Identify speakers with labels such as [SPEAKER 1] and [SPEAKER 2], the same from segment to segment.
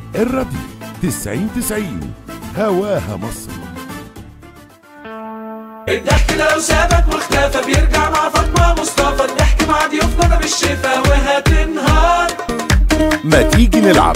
[SPEAKER 1] الراديو 90 90 هواها مصر
[SPEAKER 2] الضحك لو سابك واختفى بيرجع مع فاطمة مصطفى الضحك مع ضيوفنا ده بالشفا وهتنهار
[SPEAKER 1] ما تيجي نلعب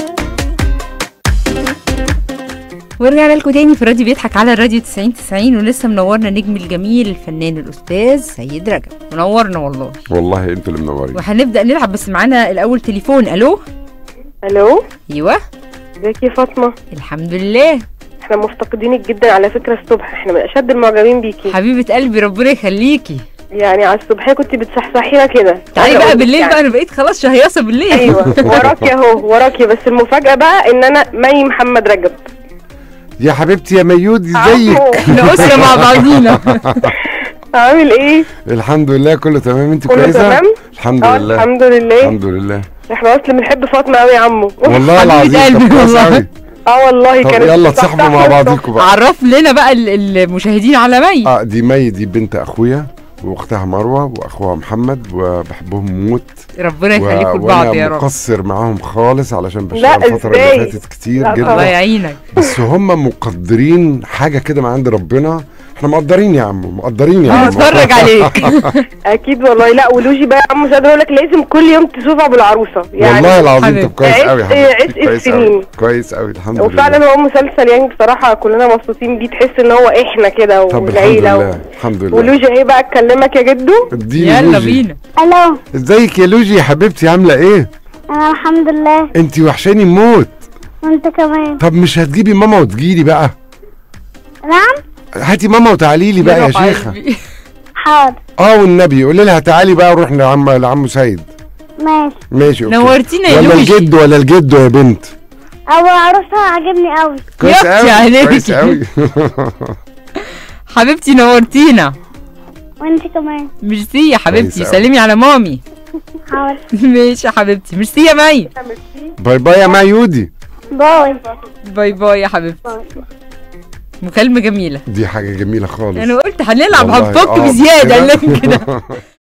[SPEAKER 3] ورجعنا لكم تاني في راديو بيضحك على الراديو 90 90 ولسه منورنا النجم الجميل الفنان الاستاذ سيد رجب منورنا والله
[SPEAKER 4] والله انتوا اللي منورين
[SPEAKER 3] وهنبدا نلعب بس معانا الاول تليفون الو
[SPEAKER 5] الو
[SPEAKER 3] ايوه
[SPEAKER 5] ازيك يا فاطمه
[SPEAKER 3] الحمد لله
[SPEAKER 5] احنا مفتقدينك جدا على فكره الصبح احنا من اشد المعجبين بيكي
[SPEAKER 3] حبيبه قلبي ربنا يخليكي
[SPEAKER 5] يعني على الصبح كنت بتصحصحينا كده
[SPEAKER 3] تعالي
[SPEAKER 5] عايزة
[SPEAKER 3] بقى
[SPEAKER 5] أقولك
[SPEAKER 3] بالليل
[SPEAKER 5] يعني.
[SPEAKER 3] بقى انا بقيت خلاص شهيصه بالليل
[SPEAKER 5] ايوه وراكي اهو وراكي بس المفاجاه بقى ان انا مي محمد رجب
[SPEAKER 4] يا حبيبتي يا ميود ازيك
[SPEAKER 5] عفو.
[SPEAKER 3] احنا اسره مع بعضينا
[SPEAKER 5] عامل ايه
[SPEAKER 4] الحمد لله كله تمام انت
[SPEAKER 5] كله
[SPEAKER 4] كويسه
[SPEAKER 5] تمام
[SPEAKER 4] الحمد
[SPEAKER 5] اه
[SPEAKER 4] لله
[SPEAKER 5] الحمد لله
[SPEAKER 4] الحمد لله
[SPEAKER 5] احنا اصلا بنحب فاطمه قوي يا عمو
[SPEAKER 4] والله
[SPEAKER 3] حبيبة
[SPEAKER 4] العظيم
[SPEAKER 3] قلبي
[SPEAKER 4] طب كويس
[SPEAKER 3] والله.
[SPEAKER 4] أوي.
[SPEAKER 5] اه والله
[SPEAKER 4] طب
[SPEAKER 5] كانت
[SPEAKER 4] يلا تصاحبوا مع
[SPEAKER 5] بتفتح
[SPEAKER 4] بعضيكم بقى
[SPEAKER 3] عرف لنا بقى ال- المشاهدين على مي
[SPEAKER 4] اه دي مي دي بنت اخويا واختها مروه واخوها محمد وبحبهم موت
[SPEAKER 3] ربنا
[SPEAKER 4] و-
[SPEAKER 3] يخليكم لبعض يا
[SPEAKER 4] وانا
[SPEAKER 3] رب
[SPEAKER 4] مقصر معاهم خالص علشان
[SPEAKER 5] لا،
[SPEAKER 4] بشتغل الفتره
[SPEAKER 5] إزاي؟
[SPEAKER 4] اللي فاتت كتير
[SPEAKER 5] لا،
[SPEAKER 3] الله
[SPEAKER 4] جدا
[SPEAKER 3] يعينك
[SPEAKER 4] بس هم مقدرين حاجه كده من عند ربنا احنا مقدرين يا عم مقدرين يا عم
[SPEAKER 3] هنتفرج عليك
[SPEAKER 5] اكيد والله لا ولوجي بقى يا عمو سعد يقول لك لازم كل يوم تشوف ابو العروسه يعني
[SPEAKER 4] والله العظيم
[SPEAKER 3] حبيبي.
[SPEAKER 4] طب كويس
[SPEAKER 5] عشق-
[SPEAKER 4] قوي يا حبيبتي
[SPEAKER 5] عشق
[SPEAKER 4] كويس
[SPEAKER 5] السنين.
[SPEAKER 4] قوي كويس قوي الحمد لله
[SPEAKER 5] وفعلا هو مسلسل يعني بصراحه كلنا مبسوطين بيه تحس ان هو احنا كده
[SPEAKER 4] طب الحمد
[SPEAKER 5] والعيله و...
[SPEAKER 4] لله الحمد لله
[SPEAKER 5] ولوجي ايه بقى اكلمك يا جدو
[SPEAKER 4] اديني
[SPEAKER 3] يلا
[SPEAKER 4] لوجي.
[SPEAKER 3] بينا
[SPEAKER 6] الو
[SPEAKER 4] ازيك يا لوجي يا حبيبتي عامله ايه
[SPEAKER 6] انا الحمد لله
[SPEAKER 4] انت وحشاني موت
[SPEAKER 6] وانت كمان
[SPEAKER 4] طب مش هتجيبي ماما وتجيلي بقى
[SPEAKER 6] نعم
[SPEAKER 4] هاتي ماما وتعالي لي بقى يا
[SPEAKER 3] رفع
[SPEAKER 4] شيخه
[SPEAKER 3] قلبي.
[SPEAKER 6] حاضر
[SPEAKER 4] اه والنبي قولي لها تعالي بقى نروح لعم لعمو سيد
[SPEAKER 6] ماشي
[SPEAKER 4] ماشي اوكي
[SPEAKER 3] نورتينا يا
[SPEAKER 4] ولا
[SPEAKER 3] لوجي
[SPEAKER 4] الجد ولا الجد يا بنت
[SPEAKER 6] ابو عروسها عجبني قوي
[SPEAKER 4] كويس
[SPEAKER 3] يختي
[SPEAKER 4] قوي
[SPEAKER 3] عليكي.
[SPEAKER 4] كويس قوي
[SPEAKER 3] حبيبتي نورتينا
[SPEAKER 6] وانت كمان
[SPEAKER 3] ميرسي يا حبيبتي
[SPEAKER 4] كويس أوي.
[SPEAKER 3] سلمي على مامي
[SPEAKER 6] حاضر
[SPEAKER 3] ماشي يا حبيبتي ميرسي يا مي
[SPEAKER 4] باي باي يا مايودي
[SPEAKER 6] باي
[SPEAKER 3] باي باي يا حبيبتي مكالمة جميلة
[SPEAKER 4] دي حاجه جميله خالص
[SPEAKER 3] انا قلت هنلعب
[SPEAKER 4] والله،
[SPEAKER 3] هنفك
[SPEAKER 4] آه،
[SPEAKER 3] بزيادة
[SPEAKER 4] كده.
[SPEAKER 3] لكن كده